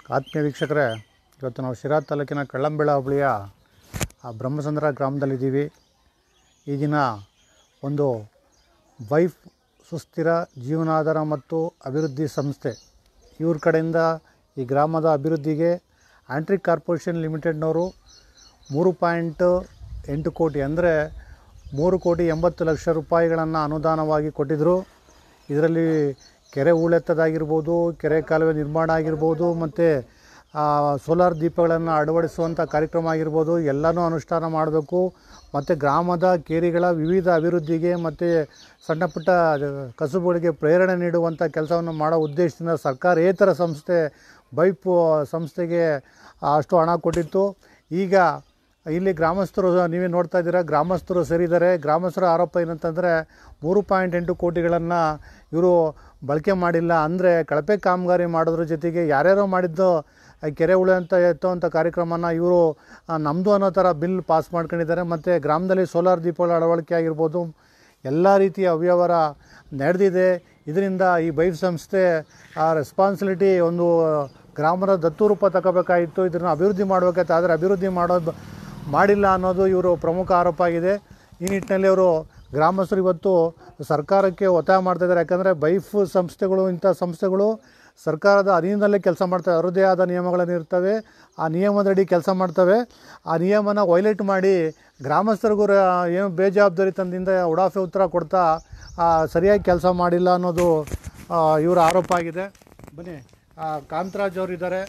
ಆತ್ಮೀಯ ವೀಕ್ಷಕರೇ ಇವತ್ತು ನಾವು ಶಿರಾ ತಾಲೂಕಿನ ಕಳ್ಳಂಬೆಳ ಹೋಬಳಿಯ ಆ ಬ್ರಹ್ಮಸಂದ್ರ ಗ್ರಾಮದಲ್ಲಿದ್ದೀವಿ ಈ ದಿನ ಒಂದು ವೈಫ್ ಸುಸ್ಥಿರ ಜೀವನಾಧಾರ ಮತ್ತು ಅಭಿವೃದ್ಧಿ ಸಂಸ್ಥೆ ಇವ್ರ ಕಡೆಯಿಂದ ಈ ಗ್ರಾಮದ ಅಭಿವೃದ್ಧಿಗೆ ಆಂಟ್ರಿಕ್ ಕಾರ್ಪೊರೇಷನ್ ಲಿಮಿಟೆಡ್ನವರು ಮೂರು ಪಾಯಿಂಟ್ ಎಂಟು ಕೋಟಿ ಅಂದರೆ ಮೂರು ಕೋಟಿ ಎಂಬತ್ತು ಲಕ್ಷ ರೂಪಾಯಿಗಳನ್ನು ಅನುದಾನವಾಗಿ ಕೊಟ್ಟಿದ್ದರು ಇದರಲ್ಲಿ ಕೆರೆ ಹೂಳೆತ್ತದಾಗಿರ್ಬೋದು ಕೆರೆ ಕಾಲುವೆ ನಿರ್ಮಾಣ ಆಗಿರ್ಬೋದು ಮತ್ತು ಸೋಲಾರ್ ದೀಪಗಳನ್ನು ಅಳವಡಿಸುವಂಥ ಕಾರ್ಯಕ್ರಮ ಆಗಿರ್ಬೋದು ಎಲ್ಲನೂ ಅನುಷ್ಠಾನ ಮಾಡಬೇಕು ಮತ್ತು ಗ್ರಾಮದ ಕೇರಿಗಳ ವಿವಿಧ ಅಭಿವೃದ್ಧಿಗೆ ಮತ್ತು ಸಣ್ಣ ಪುಟ್ಟ ಕಸುಬುಗಳಿಗೆ ಪ್ರೇರಣೆ ನೀಡುವಂಥ ಕೆಲಸವನ್ನು ಮಾಡೋ ಉದ್ದೇಶದಿಂದ ಸರ್ಕಾರೇತರ ಸಂಸ್ಥೆ ಬೈಪ್ ಸಂಸ್ಥೆಗೆ ಅಷ್ಟು ಹಣ ಕೊಟ್ಟಿತ್ತು ಈಗ ಇಲ್ಲಿ ಗ್ರಾಮಸ್ಥರು ನೀವೇ ನೋಡ್ತಾ ಇದ್ದೀರಾ ಗ್ರಾಮಸ್ಥರು ಸೇರಿದ್ದಾರೆ ಗ್ರಾಮಸ್ಥರ ಆರೋಪ ಏನಂತಂದರೆ ಮೂರು ಪಾಯಿಂಟ್ ಎಂಟು ಕೋಟಿಗಳನ್ನು ಇವರು ಬಳಕೆ ಮಾಡಿಲ್ಲ ಅಂದರೆ ಕಳಪೆ ಕಾಮಗಾರಿ ಮಾಡೋದ್ರ ಜೊತೆಗೆ ಯಾರ್ಯಾರೋ ಮಾಡಿದ್ದು ಆ ಕೆರೆ ಉಳಿ ಅಂತ ಎತ್ತುವಂಥ ಕಾರ್ಯಕ್ರಮನ ಇವರು ನಮ್ಮದು ಅನ್ನೋ ಥರ ಬಿಲ್ ಪಾಸ್ ಮಾಡ್ಕೊಂಡಿದ್ದಾರೆ ಮತ್ತು ಗ್ರಾಮದಲ್ಲಿ ಸೋಲಾರ್ ದೀಪಗಳ ಅಳವಡಿಕೆ ಆಗಿರ್ಬೋದು ಎಲ್ಲ ರೀತಿಯ ಅವ್ಯವಹಾರ ನಡೆದಿದೆ ಇದರಿಂದ ಈ ಬೈಫ್ ಸಂಸ್ಥೆ ಆ ರೆಸ್ಪಾನ್ಸಿಬಿಲಿಟಿ ಒಂದು ಗ್ರಾಮದ ದತ್ತು ರೂಪ ತಗೋಬೇಕಾಗಿತ್ತು ಇದನ್ನು ಅಭಿವೃದ್ಧಿ ಮಾಡಬೇಕಾಯ್ತು ಆದರೆ ಅಭಿವೃದ್ಧಿ ಮಾಡೋದು ಮಾಡಿಲ್ಲ ಅನ್ನೋದು ಇವರು ಪ್ರಮುಖ ಆರೋಪ ಆಗಿದೆ ಈ ನಿಟ್ಟಿನಲ್ಲಿ ಅವರು ಗ್ರಾಮಸ್ಥರು ಇವತ್ತು ಸರ್ಕಾರಕ್ಕೆ ಒತ್ತಾಯ ಮಾಡ್ತಾಯಿದ್ದಾರೆ ಯಾಕಂದರೆ ಬೈಫ್ ಸಂಸ್ಥೆಗಳು ಇಂಥ ಸಂಸ್ಥೆಗಳು ಸರ್ಕಾರದ ಅಧೀನದಲ್ಲೇ ಕೆಲಸ ಮಾಡ್ತವೆ ಅವರದ್ದೇ ಆದ ನಿಯಮಗಳನ್ನು ಇರ್ತವೆ ಆ ನಿಯಮದಡಿ ಕೆಲಸ ಮಾಡ್ತವೆ ಆ ನಿಯಮನ ವೈಲೇಟ್ ಮಾಡಿ ಗ್ರಾಮಸ್ಥರಿಗೂ ರ- ಏನು ಬೇಜವಾಬ್ದಾರಿ ತಂದಿಂದ ಉಡಾಫೆ ಉತ್ತರ ಕೊಡ್ತಾ ಆ, ಸರಿಯಾಗಿ ಕೆಲಸ ಮಾಡಿಲ್ಲ ಅನ್ನೋದು ಆ, ಇವರ ಆರೋಪ ಆಗಿದೆ ಬನ್ನಿ ಆ, ಕಾಂತರಾಜ್ ಅವರು ಇದ್ದಾರೆ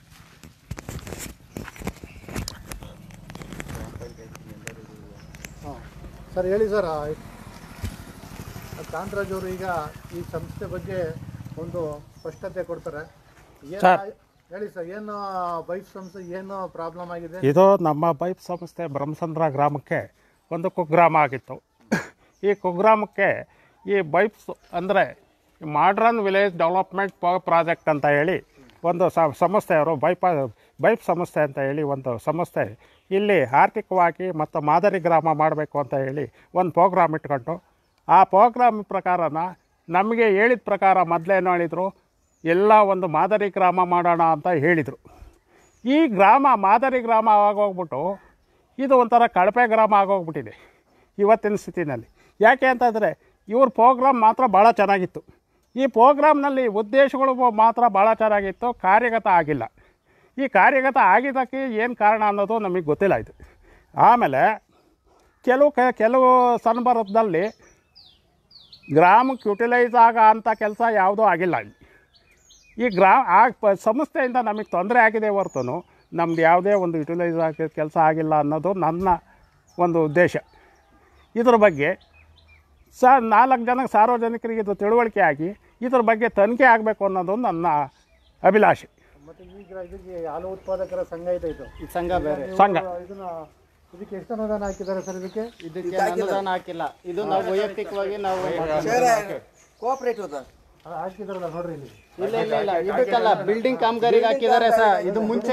ಹಾಂ ಸರ್ ಹೇಳಿ ಸರ್ ಆ, ಕಾಂತರಾಜ್ ಅವರು ಈಗ ಈ ಸಂಸ್ಥೆ ಬಗ್ಗೆ ಒಂದು ಸ್ಪಷ್ಟತೆ ಕೊಡ್ತಾರೆ ಏನು ಸರ್. ಹೇಳಿ ಸರ್ ಏನು ಬೈಕ್ ಸಂಸ್ಥೆ ಏನು ಪ್ರಾಬ್ಲಮ್ ಆಗಿದೆ ಇದು ನಮ್ಮ ಬೈಪ್ ಸಂಸ್ಥೆ ಬ್ರಹ್ಮಸಂದ್ರ ಗ್ರಾಮಕ್ಕೆ ಒಂದು ಕುಗ್ರಾಮ ಆಗಿತ್ತು ಈ ಕುಗ್ರಾಮಕ್ಕೆ ಈ ಬೈಪ್ಸ್ ಅಂದರೆ ಮಾಡ್ರನ್ ವಿಲೇಜ್ ಡೆವಲಪ್ಮೆಂಟ್ ಪ್ರಾಜೆಕ್ಟ್ ಅಂತ ಹೇಳಿ ಒಂದು ಸ- ಸಂಸ್ಥೆಯವರು ಬೈಪ ಬೈಪ್ ಸಂಸ್ಥೆ ಅಂತ ಹೇಳಿ ಒಂದು ಸಂಸ್ಥೆ ಇಲ್ಲಿ ಆರ್ಥಿಕವಾಗಿ ಮತ್ತು ಮಾದರಿ ಗ್ರಾಮ ಮಾಡಬೇಕು ಅಂತ ಹೇಳಿ ಒಂದು ಪ್ರೋಗ್ರಾಮ್ ಇಟ್ಕೊಂಡು ಆ ಪ್ರೋಗ್ರಾಮ್ ಪ್ರಕಾರನ ನಮಗೆ ಹೇಳಿದ ಪ್ರಕಾರ ಮೊದಲೇನು ಹೇಳಿದರು ಎಲ್ಲ ಒಂದು ಮಾದರಿ ಗ್ರಾಮ ಮಾಡೋಣ ಅಂತ ಹೇಳಿದರು ಈ ಗ್ರಾಮ ಮಾದರಿ ಗ್ರಾಮ ಆಗೋಗ್ಬಿಟ್ಟು ಇದು ಒಂಥರ ಕಳಪೆ ಗ್ರಾಮ ಆಗೋಗ್ಬಿಟ್ಟಿದೆ ಇವತ್ತಿನ ಸ್ಥಿತಿನಲ್ಲಿ ಯಾಕೆ ಅಂತಂದರೆ ಇವ್ರ ಪ್ರೋಗ್ರಾಮ್ ಮಾತ್ರ ಭಾಳ ಚೆನ್ನಾಗಿತ್ತು ಈ ಪ್ರೋಗ್ರಾಮ್ನಲ್ಲಿ ಉದ್ದೇಶಗಳು ಮಾತ್ರ ಭಾಳ ಚೆನ್ನಾಗಿತ್ತು ಕಾರ್ಯಗತ ಆಗಿಲ್ಲ ಈ ಕಾರ್ಯಗತ ಆಗಿದ್ದಕ್ಕೆ ಏನು ಕಾರಣ ಅನ್ನೋದು ನಮಗೆ ಗೊತ್ತಿಲ್ಲ ಇದು ಆಮೇಲೆ ಕೆಲವು ಕ ಕೆಲವು ಸಂದರ್ಭದಲ್ಲಿ ಗ್ರಾಮಕ್ಕೆ ಯುಟಿಲೈಸ್ ಆಗೋ ಅಂಥ ಕೆಲಸ ಯಾವುದೂ ಆಗಿಲ್ಲ ಇಲ್ಲಿ ಈ ಗ್ರಾ ಆ ಪ ಸಂಸ್ಥೆಯಿಂದ ನಮಗೆ ತೊಂದರೆ ಆಗಿದೆ ಹೊರತು ನಮ್ದು ಯಾವುದೇ ಒಂದು ಯುಟಿಲೈಸ್ ಆಗಿ ಕೆಲಸ ಆಗಿಲ್ಲ ಅನ್ನೋದು ನನ್ನ ಒಂದು ಉದ್ದೇಶ ಇದ್ರ ಬಗ್ಗೆ ಸ ನಾಲ್ಕು ಜನ ಸಾರ್ವಜನಿಕರಿಗೆ ಇದು ತಿಳುವಳಿಕೆ ಆಗಿ ಇದ್ರ ಬಗ್ಗೆ ತನಿಖೆ ಆಗಬೇಕು ಅನ್ನೋದು ನನ್ನ ಅಭಿಲಾಷೆ ಮತ್ತೆ ಈಗ ಇದಕ್ಕೆ ಹಾಲು ಉತ್ಪಾದಕರ ಸಂಘ ಇದೆ ಇದು ಸಂಘ ಬೇರೆ ಸಂಘ ಇದನ್ನ ಇದಕ್ಕೆ ಎಷ್ಟು ಅನುದಾನ ಹಾಕಿದ್ದಾರೆ ಸರ್ ಇದಕ್ಕೆ ಇದಕ್ಕೆ ಅನುದಾನ ಹಾಕಿಲ್ಲ ಇದು ನಾವು ವೈಯಕ್ತಿಕವಾಗಿ ನಾವು ಕೋಆಪರೇಟಿವ್ ಅದ ಅದು ಹಾಕಿದಾರಲ್ಲ ನೋಡ್ರಿ ಇಲ್ಲಿ ಇಲ್ಲ ಇಲ್ಲ ಇಲ್ಲ ಇದಕ್ಕಲ್ಲ ಬಿಲ್ಡಿಂಗ್ ಕಾಮಗಾರಿಗೆ ಹಾಕಿದ್ದಾರೆ ಸರ್ ಇದು ಮುಂಚೆ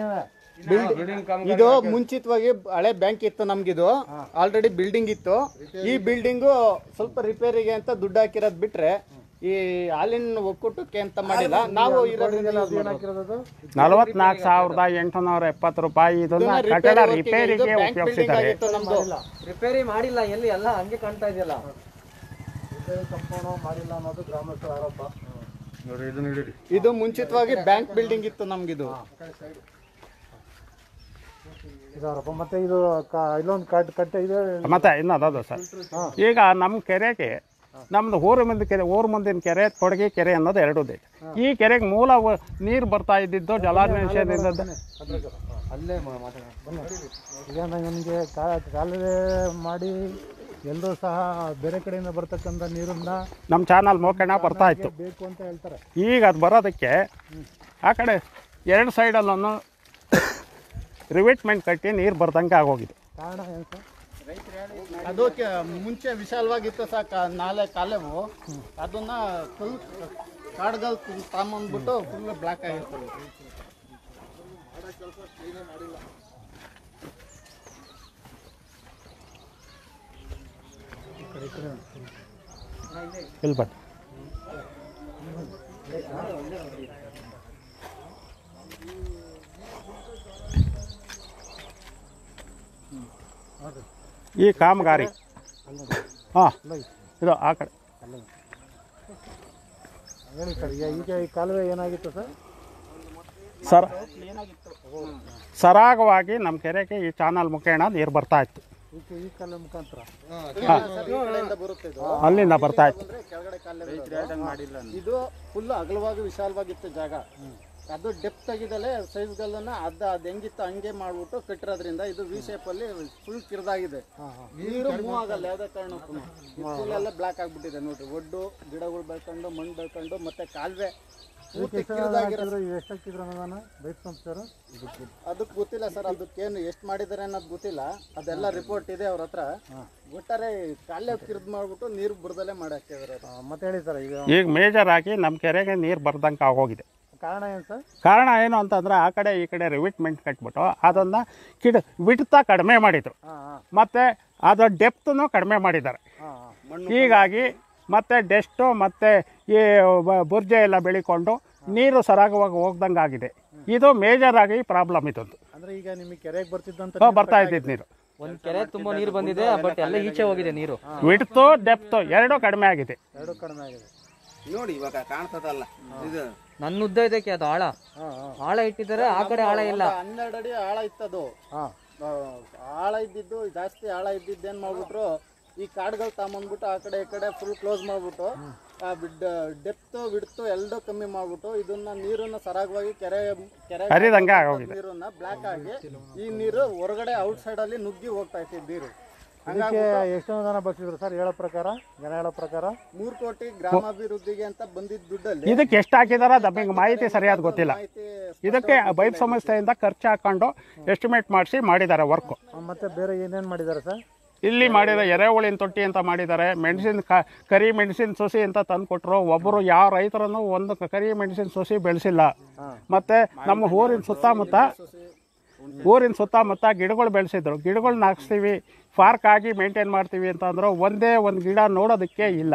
ಇದು ಮುಂಚಿತವಾಗಿ ಹಳೆ ಬ್ಯಾಂಕ್ ಇತ್ತು ನಮ್ಗಿದು ಆಲ್ರೆಡಿ ಬಿಲ್ಡಿಂಗ್ ಇತ್ತು ಈ ಬಿಲ್ಡಿಂಗು ಸ್ವಲ್ಪ ರಿಪೇರಿಗೆ ಅಂತ ದುಡ್ಡು ಹಾಕಿರೋದು ಬಿಟ್ರೆ ಈ ಹಾಲಿನ ಒಕ್ಕೂಟಕ್ಕೆ ಅಂತ ಮಾಡಿಲ್ಲ ನಾವು ಇರೋದ್ರಿಂದ use ಮಾಡೋದು. ಹಾಕಿರೋದು ನಲವತ್ನಾಲ್ಕು ಸಾವಿರದ ಎಂಟುನೂರ ಎಪ್ಪತ್ತು ರೂಪಾಯಿ ಇದನ್ನು ಇದನ್ನ ಕಟ್ಟಡ ರಿಪೇರಿ work ಗೆ ಇದು ರಿಪೇರಿಗೆ ಬ್ಯಾಂಕ್ ಬಿಲ್ಡಿಂಗ್ ಉಪಯೋಗಿಸಿದ್ದಾರೆ ಆಗಿತ್ತು ನಮ್ದು ರಿಪೇರಿ ಮಾಡಿಲ್ಲ ಎಲ್ಲಿ ಎಲ್ಲ ಹಂಗೆ ಕಾಣ್ತಾ ಇದೆಯಲ್ಲ ಸಂಪೂರ್ಣ ಮಾಡಿಲ್ಲ ಅನ್ನೋದು ಗ್ರಾಮಸ್ಥರ ಆರೋಪ ಇದು ಮುಂಚಿತವಾಗಿ ಬ್ಯಾಂಕ್ ಬಿಲ್ಡಿಂಗ್ ಇತ್ತು ನಮ್ಗಿದು ಇದು ಆರೋಪ ಮತ್ತೆ ಇದು ಕ- ಇಲ್ಲೊಂದು ಕಟ್ ಕಟ್ಟೆ ಇದೆ ಮತ್ತೆ ಇನ್ನೊಂದು ಸರ್ ಈಗ ನಮ್ಮ ಕೆರೆಗೆ ನಮ್ದು ಊರು ಮುಂದೆ ಕೆರೆ ಊರು ಮುಂದಿನ ಕೆರೆ ಕೊಡಗಿ ಕೆರೆ ಅನ್ನೋದು ಎರಡೂ ಇದೆ ಈ ಕೆರೆಗೆ ಮೂಲ ವ- ನೀರು ಬರ್ತಾ ಇದ್ದಿದ್ದು ಜಲಾನಯನದಿಂದ ಅಲ್ಲೇ ಈಗ ನನಗೆ ಕಾಲುವೆ ಮಾಡಿ ಎಲ್ಲರೂ ಸಹ ಬೇರೆ ಕಡೆಯಿಂದ ಬರ್ತಕ್ಕಂಥ ನೀರನ್ನ ನಮ್ಮ ಚಾನಲ್ ಮೋಕಣ ಬರ್ತಾ ಇತ್ತು ಬೇಕು ಅಂತ ಹೇಳ್ತಾರೆ ಈಗ ಅದು ಬರೋದಕ್ಕೆ ಆ ಕಡೆ ಎರಡು ಸೈಡಲ್ಲೂ ರಿವಿಟ್ಮೆಂಟ್ ಕಟ್ಟಿ ನೀರು ಬರ್ದಂಗೆ ಆಗೋಗಿದೆ ಕಾರಣ ಏನು ಸರ್ ಅದು ಕೆ- ಮುಂಚೆ ವಿಶಾಲವಾಗಿತ್ತು ಸಹ ಕಾ- ನಾಲೆ ಕಾಲುವು ಅದನ್ನ ಫುಲ್ ಕಾಡ್ಗಲ್ ತಗೊಂಬಂದ್ಬಿಟ್ಟು ಫುಲ್ ಬ್ಲಾಕ್ ಆಗಿರ್ತದೆ ಇಲ್ಲಿ ಬನ್ನಿ ಈ ಕಾಮಗಾರಿ ಹಾಂ ಇದು ಆ ಕಡೆ ಹೇಳಿ ಸರ್ ಈಗ ಈಗ ಈ ಕಾಲುವೆ ಏನಾಗಿತ್ತು ಸರ್ ಸರ್ ಸರಾಗವಾಗಿ ನಮ್ಮ ಕೆರೆಗೆ ಈ ಚಾನಲ್ ಮುಖೇಣ ನೀರು ಬರ್ತಾ ಇತ್ತು ಈಗ ಈ ಕಾಲುವೆ ಮುಖಾಂತರ ಬರುತ್ತೆ ಇದು ಅಲ್ಲಿಂದ ಬರ್ತಾ ಇತ್ತು ಅಂದ್ರೆ ಕೆಳಗಡೆ ಕಾಲ ಇದು ಫುಲ್ ಅಗಲವಾಗಿ ವಿಶಾಲವಾಗಿತ್ತು ಜಾಗ ಅದು ಡೆಪ್ತ್ ಆಗಿದಲೆ ಸೈಜ್ಗಳನ್ನ ಅದ ಅದ್ ಹೆಂಗಿತ್ತು ಹಂಗೆ ಮಾಡ್ಬಿಟ್ಟು ಕಟ್ಟಿರೋದ್ರಿಂದ ಇದು ವಿ ಶೇಪ್ ಅಲ್ಲಿ ಫುಲ್ ಕಿರಿದಾಗಿದೆ ನೀರು ಮೂವ್ ಆಗಲ್ಲ ಯಾವ್ದೇ ಕಾರಣಕ್ಕೂ ಫುಲ್ ಎಲ್ಲ ಬ್ಲಾಕ್ ಆಗ್ಬಿಟ್ಟಿದೆ ನೋಡ್ರಿ ಒಡ್ಡು ಗಿಡಗಳು ಬೆಳ್ಕೊಂಡು ಮಣ್ಣು ಬೆಳ್ಕೊಂಡು ಮತ್ತೆ ಕಾಲುವೆ ಪೂರ್ತಿ ಕಿರಿದಾಗಿರೋ ಎಷ್ಟು ಹಾಕಿದ್ರು ಅನುದಾನ ಬೈಕ್ ಸಂಸ್ಥೆಯವರು ಅದಕ್ಕೆ ಗೊತ್ತಿಲ್ಲ ಸರ್ ಅದಕ್ಕೇನು ಎಷ್ಟು ಮಾಡಿದ್ದಾರೆ ಅನ್ನೋದು ಗೊತ್ತಿಲ್ಲ ಅದೆಲ್ಲ ರಿಪೋರ್ಟ್ ಇದೆ ಅವ್ರ ಹತ್ರ ಒಟ್ಟಾರೆ ಕಾಲೇ ಕಿರಿದ್ ಮಾಡ್ಬಿಟ್ಟು ನೀರು ಬುಡದಲ್ಲೇ ಮಾಡಿ ಹಾಕಿದ್ದಾರೆ ಅದು. ಮತ್ತೆ ಹೇಳಿ ಸರ್ ಈಗ ಈಗ ಮೇಜರ್ ಆಗಿ ನಮ್ಮ ಕೆರೆಗೆ ನೀರು ಬರ್ದಂಗೆ ಆಗೋಗಿದೆ ಕಾರಣ ಏನು ಸರ್ ಕಾರಣ ಏನು ಅಂತಂದ್ರೆ ಆ ಕಡೆ ಈ ಕಡೆ ರಿವಿಟ್ಮೆಂಟ್ ಕಟ್ಬಿಟ್ಟು ಅದನ್ನು ಕಿಡ ಬಿಡ್ತಾ ಕಡಿಮೆ ಮಾಡಿದರು ಹಾಂ ಹಾಂ ಮತ್ತು ಅದರ ಡೆಪ್ತನ್ನು ಕಡಿಮೆ ಮಾಡಿದ್ದಾರೆ ಹಾಂ ಹಾಂ ಹೀಗಾಗಿ ಮತ್ತೆ ಡೆಸ್ಟು ಮತ್ತು ಈ ಬ- ಬುರ್ಜೆ ಎಲ್ಲ ಬೆಳಿಕೊಂಡು ನೀರು ಸರಾಗವಾಗಿ ಹೋಗ್ದಂಗೆ ಆಗಿದೆ ಇದು ಮೇಜರ್ ಆಗಿ ಪ್ರಾಬ್ಲಮ್ ಇದೊಂದು ಅಂದ್ರೆ ಈಗ ನಿಮಗೆ ಕೆರೆಗೆ ಬರ್ತಿದ್ದಂತ ಹೋ, ಬರ್ತಾ ಇದ್ದಿದ್ದು ನೀರು ಒಂದ್ ಕೆರೆ ತುಂಬಾ ನೀರು ಬಂದಿದೆ ಬಟ್ ಎಲ್ಲ ಈಚೆ ಹೋಗಿದೆ ನೀರು ವಿಡ್ತು ಡೆಪ್ತು ಎರಡೂ ಕಡಿಮೆ ಆಗಿದೆ ಎರಡು ಕಡಿಮೆ ಆಗಿದೆ ನೋಡಿ ಇವಾಗ ಕಾಣ್ತದಲ್ಲ ಇದು ನನ್ನ ಉದ್ದ ಇದಕ್ಕೆ ಅದು ಆಳ ಹಾಂ ಹಾಂ ಆಳ ಇಟ್ಟಿದ್ದಾರೆ ಆ ಕಡೆ ಆಳ ಇಲ್ಲ ಒಂದು ಹನ್ನೆರಡು ಅಡಿ ಆಳ ಇತ್ತದು ಹಾಂ ಆ, ಆಳ ಇದ್ದಿದ್ದು ಜಾಸ್ತಿ ಆಳ ಇದ್ದಿದ್ದು ಏನ್ ಮಾಡ್ಬಿಟ್ರು ಈ ಕಾಡ್ಗಳು ತಗೊಂಬಂದ್ಬಿಟ್ಟು ಆ ಕಡೆ ಈ ಕಡೆ ಫುಲ್ ಕ್ಲೋಸ್ ಮಾಡ್ಬಿಟ್ಟು ಆ ಡೆಪ್ತ್ ವಿಡ್ತು ಎಲ್ಲದೂ ಕಮ್ಮಿ ಮಾಡ್ಬಿಟ್ಟು ಇದನ್ನ ನೀರನ್ನ ಸರಾಗವಾಗಿ ಕೆರೆ ಕೆರೆ ಹರಿದಂಗೆ ಆಗೋಗಿದೆ ನೀರನ್ನ ಬ್ಲಾಕ್ ಆಗಿ ಈ ನೀರು ಹೊರಗಡೆ ಔಟ್ ಸೈಡ್ ಅಲ್ಲಿ ನುಗ್ಗಿ ಹೋಗ್ತಾ ಇತ್ತು ನೀರು ಇದಕ್ಕೆ ಎಷ್ಟು ಅನುದಾನ ಬರ್ತಿದ್ರು ಸರ್ ಹೇಳೋ ಪ್ರಕಾರ ಜನ ಹೇಳೋ ಪ್ರಕಾರ ಮೂರ್ ಕೋಟಿ ಗ್ರಾಮಾಭಿವೃದ್ಧಿಗೆ ಅಂತ ಬಂದಿದ್ದ ದುಡ್ಡಲ್ಲಿ ಇದಕ್ಕೆ ಎಷ್ಟು ಹಾಕಿದಾರ ನಮಗೆ ಮಾಹಿತಿ ಸರಿಯಾದ ಗೊತ್ತಿಲ್ಲ ಮಾಹಿತಿ ಇದಕ್ಕೆ ಬೈಪ್ ಸಂಸ್ಥೆಯಿಂದ ಖರ್ಚು ಹಾಕೊಂಡು ಎಸ್ಟಿಮೇಟ್ ಮಾಡಿಸಿ ಮಾಡಿದ್ದಾರೆ ವರ್ಕು ಆ, ಮತ್ತೆ ಬೇರೆ ಏನೇನು ಮಾಡಿದ್ದಾರೆ ಸರ್ ಇಲ್ಲಿ ಮಾಡಿರೋ ಎರೆಹುಳಿನ ತೊಟ್ಟಿ ಅಂತ ಮಾಡಿದ್ದಾರೆ ಮೆಣಸಿನ ಕ ಕರಿ ಮೆಣಸಿನ ಸೊಸಿ ಅಂತ ತಂದು ಕೊಟ್ಟರು ಒಬ್ಬರು ಯಾವ ರೈತರನ್ನು ಒಂದು ಕ- ಕರಿ ಮೆಣಸಿನ ಸೊಸಿ ಬೆಳೆಸಿಲ್ಲ ಮತ್ತು ನಮ್ಮ ಊರಿನ ಸುತ್ತಮುತ್ತ ಊರಿನ ಸುತ್ತಮುತ್ತ ಗಿಡಗಳು ಬೆಳೆಸಿದ್ರು ಗಿಡಗಳನ್ನ ಹಾಕ್ಸ್ತೀವಿ ಪಾರ್ಕ್ ಆಗಿ ಮೇಂಟೈನ್ ಮಾಡ್ತೀವಿ ಅಂತ ಅಂದ್ರು ಒಂದೇ ಒಂದು ಗಿಡ ನೋಡೋದಕ್ಕೆ ಇಲ್ಲ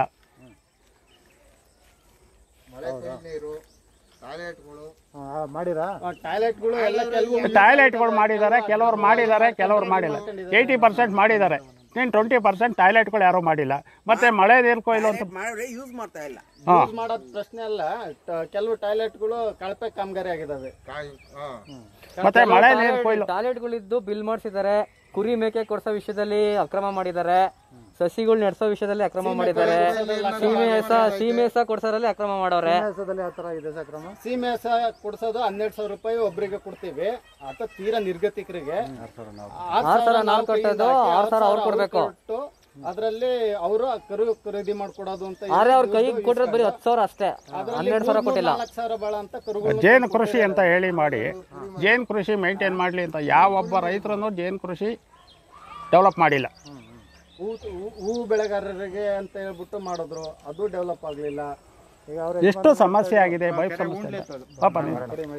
ಹಾಂ ಮಾಡಿರಾ ಟಾಯ್ಲೆಟ್ಗಳು ಎಲ್ಲ ಕೆಲವು ಟಾಯ್ಲೆಟ್ಗಳು ಮಾಡಿದ್ದಾರೆ ಕೆಲವರು ಮಾಡಿದ್ದಾರೆ ಕೆಲವರು ಮಾಡಿಲ್ಲ ಏಯ್ಟಿ ಪರ್ಸೆಂಟ್ ಮಾಡಿದ್ದಾರೆ ಇನ್ನು ಟ್ವೆಂಟಿ ಪರ್ಸೆಂಟ್ ಟಾಯ್ಲೆಟ್ಗಳು ಯಾರೂ ಮಾಡಿಲ್ಲ ಮತ್ತು ಮಳೆ ನೀರು ಕೊಯ್ಲು ಅಂತ ಮಾಡಿದ್ರೆ ಯೂಸ್ ಮಾಡ್ತಾ ಇಲ್ಲ ಯೂಸ್ ಮಾಡೋದ್ ಪ್ರಶ್ನೆ ಅಲ್ಲ ಟ- ಕೆಲವು ಟಾಯ್ಲೆಟ್ಗಳು ಕಳಪೆ ಕಾಮಗಾರಿ ಆಗಿದಾವೆ ಮತ್ತು ಮಳೆ ನೀರು ಕೊಯ್ಲು ಟಾಯ್ಲೆಟ್ಗಳಿದ್ದು ಬಿಲ್ ಮಾಡಿಸಿದ್ದಾರೆ ಕುರಿ ಮೇಕೆ ಕೊಡ್ಸೋ ವಿಷಯದಲ್ಲಿ ಅಕ್ರಮ ಮಾಡಿದ್ದಾರೆ ಸಸಿಗಳು ನೆಡ್ಸೋ ವಿಷಯದಲ್ಲಿ ಅಕ್ರಮ ಮಾಡಿದ್ದಾರೆ ಸೀಮೆ ಸ ಸೀಮೆ ಸ ಕೊಡ್ಸೋರಲ್ಲಿ ಅಕ್ರಮ ಮಾಡವ್ರೆ ದೇಶದಲ್ಲಿ ಆ ಥರ ಇದೆ ಸರ್ ಕ್ರಮ ಸೀಮೆ ಸಹ ಕೊಡ್ಸೋದು ಹನ್ನೆರಡು ಸಾವಿರ ರೂಪಾಯಿ ಒಬ್ರಿಗೆ ಕೊಡ್ತೀವಿ ಆತ ತೀರಾ ನಿರ್ಗತಿಕರಿಗೆ ಆರ್ ಸಾವಿರ ನಾವ್ ಕಟ್ಟೋದು, ಆರ್ ಸಾವಿರ ಅವ್ರು ಕೊಡ್ಬೇಕು. ಅದರಲ್ಲಿ ಅವರು ಕರು ಖರೀದಿ ಮಾಡ್ಕೊಡೋದು ಅಂತ ಆದ್ರೆ ಅವ್ರ ಕೈಗೆ ಕೊಟ್ಟಿರೋದು ಬರೀ ಹತ್ತು ಸಾವಿರ ಅಷ್ಟೇ ಹನ್ನೆರಡು ಸಾವಿರ ಕೊಟ್ಟಿಲ್ಲ ನಾಲ್ಕು ಸಾವಿರ ಬಾಳ ಅಂತ ಕರುಗಳು ಜೇನು ಕೃಷಿ ಅಂತ ಹೇಳಿ ಮಾಡಿ ಜೇನು ಕೃಷಿ ಮೇಂಟೈನ್ ಮಾಡಲಿ ಅಂತ ಯಾವೊಬ್ಬ ರೈತರನ್ನು ಜೇನು ಕೃಷಿ ಡೆವಲಪ್ ಮಾಡಿಲ್ಲ ಹೂ ಹೂ- ಹೂವು ಬೆಳೆಗಾರರಿಗೆ ಅಂತ ಹೇಳ್ಬಿಟ್ಟು ಮಾಡಿದ್ರು ಅದು ಡೆವಲಪ್ ಆಗ್ಲಿಲ್ಲ ಈಗ ಅವ್ರು ಎಷ್ಟು ಸಮಸ್ಯೆ ಆಗಿದೆ ಬೈಕ್ ಸಮಸ್ಯೆ ಪಾಪ ನೀವು.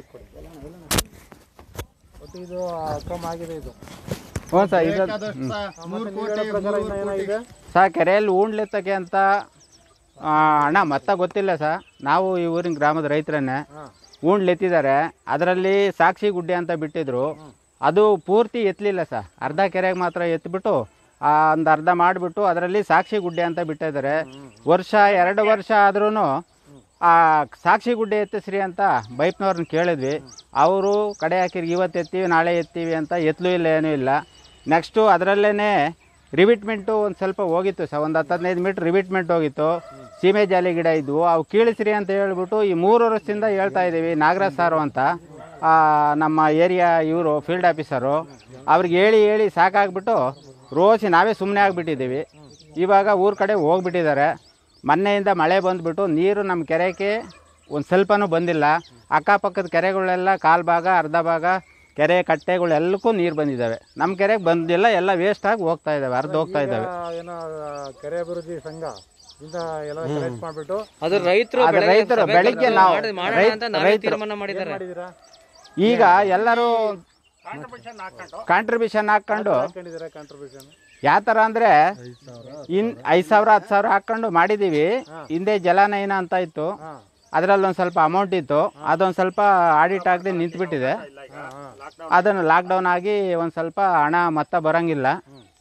ಒಟ್ಟು ಇದು ಅಕ್ರಮ ಆಗಿದೆ ಇದು ಹ್ಞೂ ಸರ್ ಇದು ಮೂರು ಹೇಳೋ ಪ್ರಕಾರ ಇನ್ನ ಏನಾಗಿದೆ ಸರ್ ಕೆರೆಯಲ್ಲಿ ಉಂಡ್ಲೆತ್ತಕ್ಕೆ ಅಂತ ಆ, ಅಣ್ಣ ಮತ್ತ ಗೊತ್ತಿಲ್ಲ ಸರ್ ನಾವು ಈ ಊರಿನ ಗ್ರಾಮದ ರೈತರನ್ನೇ ಉಂಡ್ಲೆತ್ತಿದ್ದಾರೆ ಅದರಲ್ಲಿ ಸಾಕ್ಷಿ ಗುಡ್ಡೆ ಅಂತ ಬಿಟ್ಟಿದ್ರು ಅದು ಪೂರ್ತಿ ಎತ್ತಲಿಲ್ಲ ಸರ್ ಅರ್ಧ ಕೆರೆಗೆ ಮಾತ್ರ ಎತ್ಬಿಟ್ಟು ಒಂದು ಅರ್ಧ ಮಾಡಿಬಿಟ್ಟು ಅದರಲ್ಲಿ ಸಾಕ್ಷಿ ಗುಡ್ಡೆ ಅಂತ ಬಿಟ್ಟಿದ್ದಾರೆ ವರ್ಷ ಎರಡು ವರ್ಷ ಆದ್ರೂ ಆ ಸಾಕ್ಷಿ ಗುಡ್ಡೆ ಎತ್ತಿಸ್ರಿ ಅಂತ ಬೈಪ್ನವ್ರನ್ನ ಕೇಳಿದ್ವಿ ಅವರು ಕಡೆ ಹಾಕಿರಿ ಇವತ್ತು ಎತ್ತೀವಿ ನಾಳೆ ಎತ್ತೀವಿ ಅಂತ ಎತ್ತಲೂ ಇಲ್ಲ ಏನೂ ಇಲ್ಲ ನೆಕ್ಸ್ಟು ಅದರಲ್ಲೇ ರಿವಿಟ್ಮೆಂಟು ಒಂದು ಸ್ವಲ್ಪ ಹೋಗಿತ್ತು ಸರ್ ಒಂದು ಹತ್ತು ಹದಿನೈದು ಮೀಟ್ರ್ ರಿವಿಟ್ಮೆಂಟ್ ಹೋಗಿತ್ತು ಸೀಮೆ ಜಾಲಿ ಗಿಡ ಇದ್ವು ಅವು ಕೀಳಿಸ್ರಿ ಅಂತ ಹೇಳ್ಬಿಟ್ಟು ಈ ಮೂರು ವರ್ಷದಿಂದ ಹೇಳ್ತಾ ಇದ್ದೀವಿ ನಾಗರಾಜ್ ಸಾರು ಅಂತ ಆ, ನಮ್ಮ ಏರಿಯಾ ಇವರು ಫೀಲ್ಡ್ ಆಫೀಸರು ಅವ್ರಿಗೆ ಹೇಳಿ ಹೇಳಿ ಸಾಕಾಗ್ಬಿಟ್ಟು ರೋಸಿ ನಾವೇ ಸುಮ್ಮನೆ ಆಗಿಬಿಟ್ಟಿದ್ದೀವಿ ಇವಾಗ ಊರ ಕಡೆ ಹೋಗ್ಬಿಟ್ಟಿದ್ದಾರೆ ಮೊನ್ನೆಯಿಂದ ಮಳೆ ಬಂದುಬಿಟ್ಟು ನೀರು ನಮ್ಮ ಕೆರೆಗೆ ಒಂದು ಸ್ವಲ್ಪನೂ ಬಂದಿಲ್ಲ ಅಕ್ಕಪಕ್ಕದ ಕೆರೆಗಳೆಲ್ಲ ಕಾಲು ಭಾಗ ಅರ್ಧ ಭಾಗ ಕೆರೆ ಕಟ್ಟೆಗಳೆಲ್ಲಕ್ಕೂ ನೀರು ಬಂದಿದ್ದಾವೆ ನಮ್ಮ ಕೆರೆಗೆ ಬಂದಿಲ್ಲ ಎಲ್ಲ ವೇಸ್ಟ್ ಆಗಿ ಹೋಗ್ತಾ ಇದ್ದಾವೆ ಅರ್ಧ ಹೋಗ್ತಾ ಇದ್ದಾವೆ ಏನೋ ಆ, ಕೆರೆ ಅಭಿವೃದ್ಧಿ ಸಂಘ ಇಂದ ಎಲ್ಲ ಕಲೆಕ್ಟ್ ಮಾಡಿಬಿಟ್ಟು ಅದು ರೈತರು ಅದು ರೈತರು ಬೆಳಿಗ್ಗೆ ನಾವು ಮಾಡೋಣ ಅಂತ ನಾವೇ ರೈತರು ತೀರ್ಮಾನ ಮಾಡಿದ್ದಾರೆ ಮಾಡಿದ್ದೀರಾ ಈಗ ಎಲ್ಲರೂ ಕಾಂಟ್ರಿಬ್ಯೂಷನ್ ಹಾಕ್ಕೊಂಡು ಹಾಕೊಂಡಿದ್ದೀರಾ ಕಾಂಟ್ರಿಬ್ಯೂಷನ್ ಯಾವ ಥರ ಅಂದರೆ ಇನ್ ಐದು ಸಾವಿರ ಹತ್ತು ಸಾವಿರ ಹಾಕ್ಕೊಂಡು ಮಾಡಿದ್ದೀವಿ ಹಿಂದೆ ಜಲನಯನ ಅಂತ ಇತ್ತು ಅದರಲ್ಲಿ ಒಂದು ಸ್ವಲ್ಪ ಅಮೌಂಟ್ ಇತ್ತು ಅದೊಂದು ಸ್ವಲ್ಪ ಆಡಿಟ್ ಆಗದೆ ನಿಂತ್ಬಿಟ್ಟಿದೆ ಅದನ್ನು ಲಾಕ್ಡೌನ್ ಆಗಿ ಒಂದು ಸ್ವಲ್ಪ ಹಣ ಮತ್ತೆ ಬರೋಂಗಿಲ್ಲ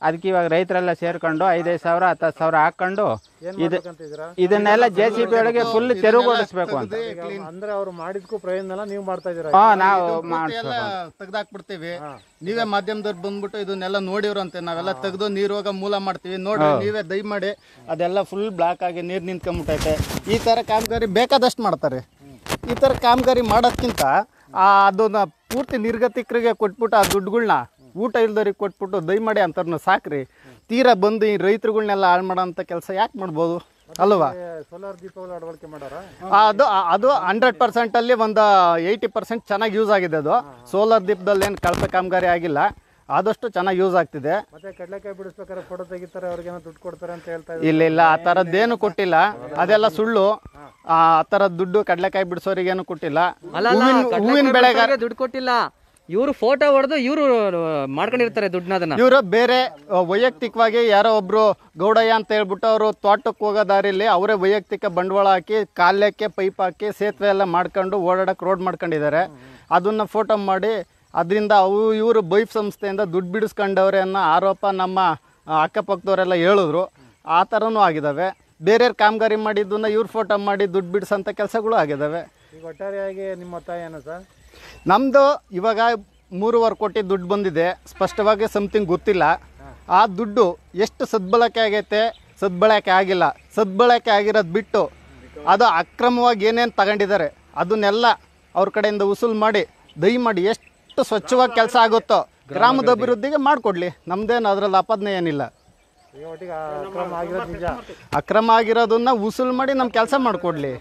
ಅದಕ್ಕೆ ಇವಾಗ ರೈತರೆಲ್ಲ ಸೇರ್ಕೊಂಡು ಐದೈದು ಸಾವಿರ ಹತ್ತು ಸಾವಿರ ಹಾಕೊಂಡು ಏನ್ ಇದು ಮಾಡ್ಬೇಕಂತಿದ್ದೀರಾ ಇದನ್ನೆಲ್ಲ ಜೆ ಸಿ ಬಿ ಒಳಗೆ ಫುಲ್ ತೆರವುಗೊಳಿಸ್ಬೇಕು ಅಂತ ಈಗ ಅಂದ್ರೆ ಅವ್ರು ಮಾಡಿದ್ಕೂ ಪ್ರಯೋಜನ ಎಲ್ಲ ನೀವು ಮಾಡ್ತಾ ಇದ್ದೀರಾ ಹಾ ನಾವು ಎಲ್ಲ ಮಾಡಿಸ್ಬೇಕು ತೆಗ್ದಾಕ್ಬಿಡ್ತೀವಿ ನೀವೇ ಮಾಧ್ಯಮದವ್ರು ಬಂದ್ಬಿಟ್ಟು ಇದನ್ನೆಲ್ಲ ನೋಡಿವ್ರಂತೆ ನಾವೆಲ್ಲ ತೆಗ್ದು ನೀರು ಹೋಗ ಮೂಲ ಮಾಡ್ತೀವಿ ನೋಡ್ರಿ ನೀವೇ ದಯಮಾಡಿ ಅದೆಲ್ಲ ಫುಲ್ ಬ್ಲಾಕ್ ಆಗಿ ನೀರು ನಿಂತ್ಕೊಂಡ್ಬಿಟ್ಟೈತೆ ಈ ತರ ಕಾಮಗಾರಿ ಬೇಕಾದಷ್ಟು ಮಾಡ್ತಾರೆ ಈ ತರ ಕಾಮಗಾರಿ ಮಾಡೋದ್ಕಿಂತ ಆ ಅದನ್ನ ಪೂರ್ತಿ ನಿರ್ಗತಿಕರಿಗೆ ಕೊಟ್ಬಿಟ್ಟು ಆ ದುಡ್ಡುಗಳ್ನ ಊಟ ಇಲ್ದವ್ರಿಗೆ ಕೊಟ್ಬಿಟ್ಟು ದಯಮಾಡಿ ಅಂತಾರನ್ನ ಸಾಕ್ರಿ ತೀರಾ ಬಂದು ಈ ರೈತರುಗಳ್ನೆಲ್ಲ ಹಾಳು ಮಾಡೋಂಥ ಕೆಲಸ ಯಾಕೆ ಮಾಡ್ಬೋದು ಅಲ್ವಾ ಸೋಲಾರ್ ದೀಪಗಳು ಅಳವಡಿಕೆ ಮಾಡಾರ ಆ, ಅದು ಆ- ಅದು ಹಂಡ್ರೆಡ್ ಪರ್ಸೆಂಟ್ ಅಲ್ಲಿ ಒಂದು ಏಯ್ಟಿ ಪರ್ಸೆಂಟ್ ಚೆನ್ನಾಗಿ ಯೂಸ್ ಆಗಿದೆ ಅದು ಸೋಲಾರ್ ದೀಪದಲ್ಲಿ ಏನು ಕಳಪೆ ಕಾಮಗಾರಿ ಆಗಿಲ್ಲ ಆದಷ್ಟು ಚೆನ್ನಾಗಿ ಯೂಸ್ ಆಗ್ತಿದೆ ಮತ್ತೆ ಕಡ್ಲೆಕಾಯಿ ಬಿಡಿಸ್ಬೇಕಾದ್ರೆ ಫೋಟೋ ತೆಗಿತಾರೆ ಅವ್ರಿಗೇನೋ ದುಡ್ಡು ಕೊಡ್ತಾರೆ ಅಂತ ಹೇಳ್ತಾ ಇಲ್ಲ ಇಲ್ಲ ಆ ಥರದ್ದೇನು ಕೊಟ್ಟಿಲ್ಲ ಅದೆಲ್ಲ ಸುಳ್ಳು ಆ ಥರದ ದುಡ್ಡು ಕಡಲೆಕಾಯಿ ಬಿಡಿಸೋರಿಗೇನು ಕೊಟ್ಟಿಲ್ಲ ಅಲ್ಲ ಅಲ್ಲ, ಹೂವಿನ ಕಡ್ಲೆಕಾಯಿ ಹೂವಿನ ಬೆಳೆಗಾರ ಬೆಳ್ಸೋರ್ಗೆ ದುಡ್ಡು ಕೊಟ್ಟಿಲ್ಲ ಇವ್ರು ಫೋಟೋ ಹೊಡೆದು ಇವ್ರು ಮಾಡ್ಕೊಂಡಿರ್ತಾರೆ ದುಡ್ಡನ್ನ ಅದನ್ನ ಇವರು ಬೇರೆ ಆ, ವೈಯಕ್ತಿಕವಾಗಿ ಯಾರೋ ಒಬ್ರು ಗೌಡಯ್ಯ ಅಂತ ಹೇಳ್ಬಿಟ್ಟು ಅವರು ತೋಟಕ್ಕೆ ಹೋಗೋ ದಾರಿಲಿ ಅವರೇ ವೈಯಕ್ತಿಕ ಬಂಡವಾಳ ಹಾಕಿ ಕಾಲಕ್ಕೆ ಪೈಪ್ ಹಾಕಿ ಸೇತುವೆ ಎಲ್ಲ ಮಾಡ್ಕೊಂಡು ಓಡಾಡಕ್ಕೆ ರೋಡ್ ಮಾಡ್ಕೊಂಡಿದ್ದಾರೆ ಅದನ್ನ ಫೋಟೋ ಮಾಡಿ ಅದರಿಂದ ಅವು ಇವರು ಬೈಫ್ ಸಂಸ್ಥೆಯಿಂದ ದುಡ್ಡು ಬಿಡಿಸ್ಕೊಂಡವ್ರೆ ಅನ್ನೋ ಆರೋಪ ನಮ್ಮ ಆ, ಅಕ್ಕಪಕ್ಕದವರೆಲ್ಲ ಹೇಳಿದ್ರು ಆ ಥರನೂ ಆಗಿದ್ದಾವೆ ಬೇರೆಯವ್ರು ಕಾಮಗಾರಿ ಮಾಡಿದ್ದನ್ನ ಇವ್ರು ಫೋಟೋ ಮಾಡಿ ದುಡ್ಡು ಬಿಡಿಸೋಂಥ ಕೆಲಸಗಳು ಆಗಿದ್ದಾವೆ ಈಗ ಒಟ್ಟಾರೆಯಾಗಿ ನಿಮ್ಮ ಒತ್ತಾಯ ಏನು ಸರ್ ನಮ್ಮದು ಇವಾಗ ಮೂರುವರೆ ಕೋಟಿ ದುಡ್ಡು ಬಂದಿದೆ ಸ್ಪಷ್ಟವಾಗಿ ಸಮಥಿಂಗ್ ಗೊತ್ತಿಲ್ಲ ಆ ದುಡ್ಡು ಎಷ್ಟು ಸದ್ಬಳಕೆ ಆಗೈತೆ ಸದ್ಬಳಕೆ ಆಗಿಲ್ಲ ಸದ್ಬಳಕೆ ಆಗಿರೋದು ಬಿಟ್ಟು ಅದು ಅಕ್ರಮವಾಗಿ ಏನೇನು ತಗೊಂಡಿದ್ದಾರೆ ಅದನ್ನೆಲ್ಲ ಅವ್ರ ಕಡೆಯಿಂದ ವಸೂಲು ಮಾಡಿ ದಯಮಾಡಿ ಎಷ್ಟು ಸ್ವಚ್ಛವಾಗಿ ಕೆಲಸ ಆಗುತ್ತೋ ಗ್ರಾಮದ ಅಭಿವೃದ್ಧಿಗೆ ಮಾಡಿಕೊಡ್ಲಿ ನಮ್ದೇನು ಅದರಲ್ಲಿ ಅಪದ್ನೆ ಏನಿಲ್ಲ ಈಗ ಒಟ್ಟಿಗೆ ಆ ಅಕ್ರಮ ಆಗಿರೋದು ನಿಜ ಅಕ್ರಮ ಆಗಿರೋದನ್ನ ವಸೂಲು ಮಾಡಿ ನಮ್ಮ ಕೆಲಸ ಮಾಡಿಕೊಡ್ಲಿ